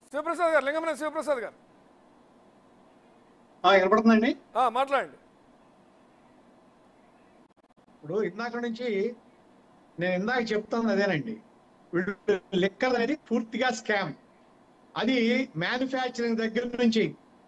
శివప్రసాద్ గారు లింగమనే శివప్రసాద్ గారు ఆ, వినపడుతుందండి ఆ, మాట్లాడండి ఇప్పుడు ఇందాక నుంచి నేను ఇందాక చెప్తాను అదేనండి వీళ్ళు లిక్కర్ అనేది పూర్తిగా స్కామ్ అది మ్యానుఫ్యాక్చరింగ్ దగ్గర నుంచి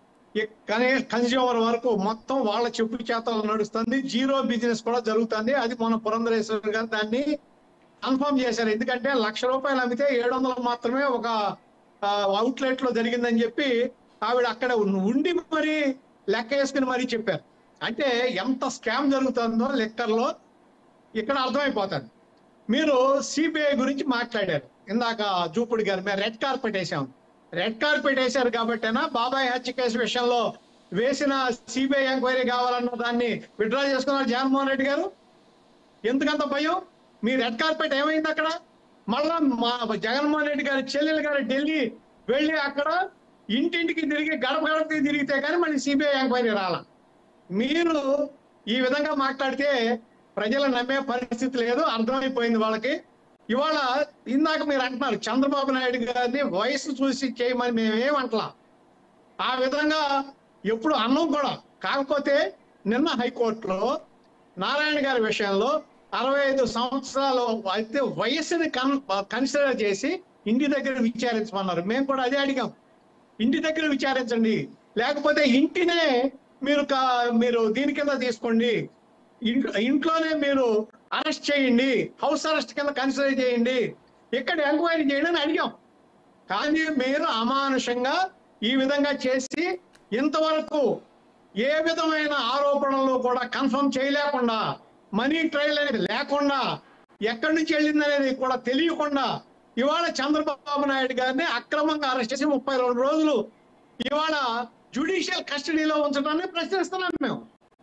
కన్స్యూమర్ వరకు మొత్తం వాళ్ళ చెప్పు చేతలు నడుస్తుంది జీరో బిజినెస్ కూడా జరుగుతుంది అది మన పురంధరేశ్వర్ గారు దాన్ని కన్ఫర్మ్ చేశారు ఎందుకంటే లక్ష రూపాయలు అమ్మితే ఏడు వందలు మాత్రమే ఒక అవుట్లెట్ లో జరిగిందని చెప్పి ఆవిడ అక్కడ ఉండి మరి లెక్క వేసుకుని మరీ చెప్పారు అంటే ఎంత స్కామ్ జరుగుతుందో లెక్కర్లో ఇక్కడ అర్థమైపోతుంది మీరు సిబిఐ గురించి మాట్లాడారు ఇందాక జూపుడి గారు మేము రెడ్ కార్పెట్ వేసాం రెడ్ కార్పెట్ వేశారు కాబట్టేనా బాబాయ్ హత్య కేసు విషయంలో వేసిన సిబిఐ ఎంక్వైరీ కావాలన్న దాన్ని విత్డ్రా చేసుకున్నారు జగన్మోహన్ రెడ్డి గారు ఎందుకంత భయం మీ రెడ్ కార్పెట్ ఏమైంది అక్కడ మళ్ళా మా జగన్మోహన్ రెడ్డి గారి చెల్లెలు గారు ఢిల్లీ వెళ్ళి అక్కడ ఇంటింటికి తిరిగి గడప గడపకి తిరిగితే కానీ మళ్ళీ సిబిఐ ఎంక్వైరీ రాల మీరు ఈ విధంగా మాట్లాడితే ప్రజలు నమ్మే పరిస్థితి లేదు అర్థమైపోయింది వాళ్ళకి ఇవాళ ఇందాక మీరు అంటున్నారు చంద్రబాబు నాయుడు గారిని వయసు చూసి చేయమని మేమేమంటలా ఆ విధంగా ఎప్పుడు అన్నం కూడా కాకపోతే నిన్న హైకోర్టులో నారాయణ గారి విషయంలో అరవై ఐదు సంవత్సరాలు అయితే వయసుని కన్ కన్సిడర్ చేసి ఇంటి దగ్గర విచారించమన్నారు మేము కూడా అదే అడిగాం ఇంటి దగ్గర విచారించండి లేకపోతే ఇంటినే మీరు కా- మీరు దీని కింద తీసుకోండి ఇంట్లో ఇంట్లోనే మీరు అరెస్ట్ చేయండి హౌస్ అరెస్ట్ కింద కన్సిడర్ చేయండి ఇక్కడ ఎంక్వైరీ చేయండి అని అడిగాం కానీ మీరు అమానుషంగా ఈ విధంగా చేసి ఇంతవరకు ఏ విధమైన ఆరోపణలు కూడా కన్ఫర్మ్ చేయలేకుండా మనీ ట్రయల్ అనేది లేకుండా ఎక్కడి నుంచి వెళ్ళింది అనేది కూడా తెలియకుండా ఇవాళ చంద్రబాబు నాయుడు గారిని అక్రమంగా అరెస్ట్ చేసి ముప్పై రెండు రోజులు ఇవాళ జుడిషియల్ కస్టడీలో ఉంచడాన్ని ప్రశ్నిస్తున్నాం మేము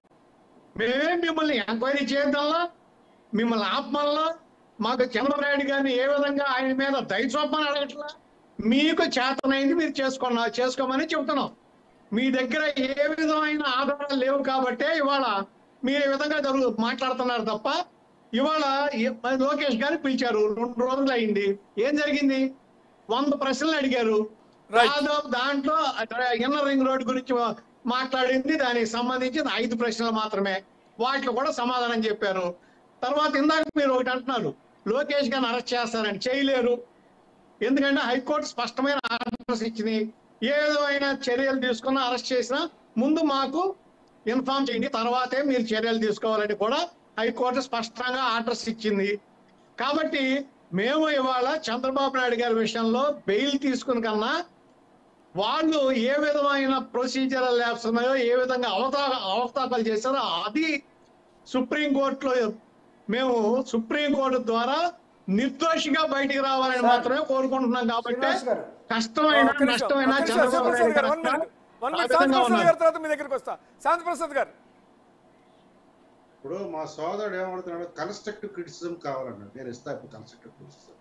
మేమేం మిమ్మల్ని ఎంక్వైరీ చేయడంలా మిమ్మల్ని ఆపమల్లా మాకు చంద్రబాబు నాయుడు గారిని ఏ విధంగా ఆయన మీద దయచూపమని అడగట్లా మీకు చేతనైంది మీరు చేసుకున్నా చేసుకోమని చెబుతున్నాం మీ దగ్గర ఏ విధమైన ఆధారాలు లేవు కాబట్టే ఇవాళ మీరు ఈ విధంగా జరుగు మాట్లాడుతున్నారు తప్ప ఇవాళ ఏ- లోకేష్ గారు పిలిచారు రెండు రోజులు అయింది ఏం జరిగింది వంద ప్రశ్నలు అడిగారు Right. దాదాపు దాంట్లో ఇన్నర్ రింగ్ రోడ్ గురించి మాట్లాడింది దానికి సంబంధించి ఐదు ప్రశ్నలు మాత్రమే వాటిలో కూడా సమాధానం చెప్పారు తర్వాత ఇందాక మీరు ఒకటి అంటున్నారు లోకేష్ గారిని అరెస్ట్ చేస్తారని చేయలేరు ఎందుకంటే హైకోర్టు స్పష్టమైన ఆర్డర్స్ ఇచ్చింది ఏదో అయినా చర్యలు తీసుకున్నా అరెస్ట్ చేసినా ముందు మాకు ఇన్ఫార్మ్ చేయండి తర్వాతే మీరు చర్యలు తీసుకోవాలని కూడా హైకోర్టు స్పష్టంగా ఆర్డర్స్ ఇచ్చింది కాబట్టి మేము ఇవాళ చంద్రబాబు నాయుడు గారి విషయంలో బెయిల్ తీసుకుని కన్నా వాళ్ళు ఏ విధమైన ప్రొసీజరల్ ల్యాబ్స్ ఉన్నాయో ఏ విధంగా అవతా అవతాకాలు చేశారో అది సుప్రీం కోర్టులో మేము సుప్రీం కోర్టు ద్వారా నిర్దోషిగా బయటికి రావాలని మాత్రమే కోరుకుంటున్నాం కాబట్టి శ్రీనివాస్ గారు. కష్టమైన ఒక్క నిమిషం, నష్టమైన ఒక్క నిమిషం, చంద్రబాబు శివప్రసాద్ నాయుడు గారు, గారు one minute. One ఆ minute, విధంగా శాంతిప్రసాద్ ఉన్నారు. గారి తర్వాత మీ దగ్గరికి వస్తా శాంతిప్రసాద్ గారు ఇప్పుడు మా సోదరుడు ఏమడుతున్నాడు కన్స్ట్రక్టివ్ క్రిటిసిజం కావాలన్నాడు నేను ఇస్తా ఇప్పుడు కన్స్ట్రక్టివ్ క్రిటిసిజం